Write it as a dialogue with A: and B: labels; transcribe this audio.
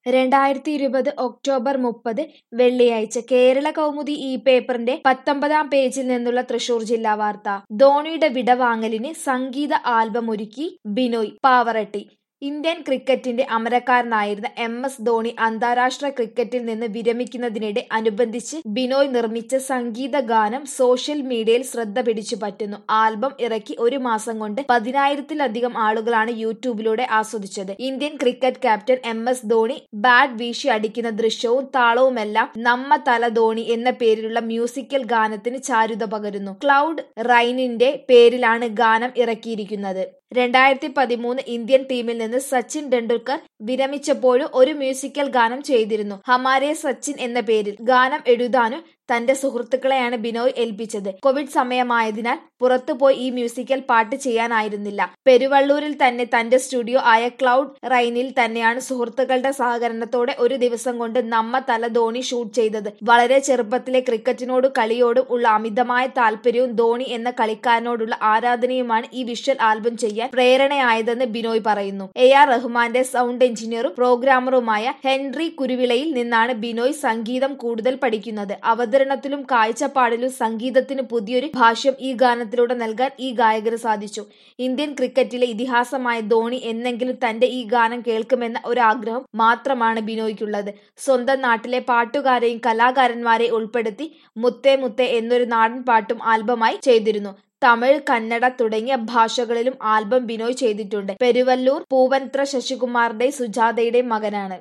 A: രണ്ടായിരത്തി ഇരുപത് ഒക്ടോബർ മുപ്പത് വെള്ളിയാഴ്ച കേരള കൗമുദി ഈ പേപ്പറിന്റെ പത്തൊമ്പതാം പേജിൽ നിന്നുള്ള തൃശൂർ ജില്ലാ വാർത്ത ധോണിയുടെ വിടവാങ്ങലിന് സംഗീത ആൽബം ഒരുക്കി ബിനോയ് പാവറട്ടി ഇന്ത്യൻ ക്രിക്കറ്റിന്റെ അമരക്കാരനായിരുന്ന എം എസ് ധോണി അന്താരാഷ്ട്ര ക്രിക്കറ്റിൽ നിന്ന് വിരമിക്കുന്നതിനിടെ അനുബന്ധിച്ച് ബിനോയ് നിർമ്മിച്ച സംഗീത ഗാനം സോഷ്യൽ മീഡിയയിൽ ശ്രദ്ധ പിടിച്ചു പറ്റുന്നു ആൽബം ഇറക്കി ഒരു മാസം കൊണ്ട് പതിനായിരത്തിലധികം ആളുകളാണ് യൂട്യൂബിലൂടെ ആസ്വദിച്ചത് Indian cricket captain M S Dhoni bat വീശി അടിക്കുന്ന ദൃശ്യവും താളവുമെല്ലാം നമ്മ തല ധോണി എന്ന പേരിലുള്ള മ്യൂസിക്കൽ ഗാനത്തിന് ചാരുത പകരുന്നു ക്ലൗഡ് റൈനിന്റെ പേരിലാണ് ഗാനം ഇറക്കിയിരിക്കുന്നത് രണ്ടായിരത്തി പതിമൂന്ന് ഇന്ത്യൻ ടീമിൽ നിന്ന് സച്ചിൻ ടെണ്ടുൽക്കർ വിരമിച്ചപ്പോഴും ഒരു മ്യൂസിക്കൽ ഗാനം ചെയ്തിരുന്നു ഹമാരെ സച്ചിൻ എന്ന പേരിൽ ഗാനം എഴുതാനും തന്റെ സുഹൃത്തുക്കളെയാണ് ബിനോയ് ഏൽപ്പിച്ചത് കോവിഡ് സമയമായതിനാൽ പുറത്തുപോയി ഈ മ്യൂസിക്കൽ പാട്ട് ചെയ്യാനായിരുന്നില്ല പെരുവള്ളൂരിൽ തന്നെ തന്റെ സ്റ്റുഡിയോ ആയ ക്ലൗഡ് റൈനിൽ തന്നെയാണ് സുഹൃത്തുക്കളുടെ സഹകരണത്തോടെ ഒരു ദിവസം കൊണ്ട് നമ്മ തല ധോണി ഷൂട്ട് ചെയ്തത് വളരെ ചെറുപ്പത്തിലെ ക്രിക്കറ്റിനോടും കളിയോടും ഉള്ള അമിതമായ താല്പര്യവും ധോണി എന്ന കളിക്കാരനോടുള്ള ആരാധനയുമാണ് ഈ വിഷ്വൽ ആൽബം ചെയ്യാൻ പ്രേരണയായതെന്ന് ബിനോയ് പറയുന്നു എ ആർ റഹ്മാന്റെ സൗണ്ട് എഞ്ചിനീയറും പ്രോഗ്രാമറുമായ ഹെൻറി കുരുവിളയിൽ നിന്നാണ് ബിനോയ് സംഗീതം കൂടുതൽ പഠിക്കുന്നത് അവതരണത്തിലും കാഴ്ചപ്പാടിലും സംഗീതത്തിന് പുതിയൊരു ഭാഷ്യം ഈ ഗാനത്തിലൂടെ നൽകാൻ ഈ ഗായകന് സാധിച്ചു ഇന്ത്യൻ ക്രിക്കറ്റിലെ ഇതിഹാസമായ ധോണി എന്നെങ്കിലും തന്റെ ഈ ഗാനം കേൾക്കുമെന്ന ഒരു ആഗ്രഹം മാത്രമാണ് ബിനോയ്ക്കുള്ളത് സ്വന്തം നാട്ടിലെ പാട്ടുകാരെയും കലാകാരന്മാരെയും ഉൾപ്പെടുത്തി മുത്തേ മുത്തേ എന്നൊരു നാടൻ പാട്ടും ആൽബമായി ചെയ്തിരുന്നു തമിഴ് കന്നഡ തുടങ്ങിയ ഭാഷകളിലും ആൽബം ബിനോയ് ചെയ്തിട്ടുണ്ട് പെരുവല്ലൂർ പൂവൻത്ര ശശികുമാറിന്റെ സുജാതയുടെ മകനാണ്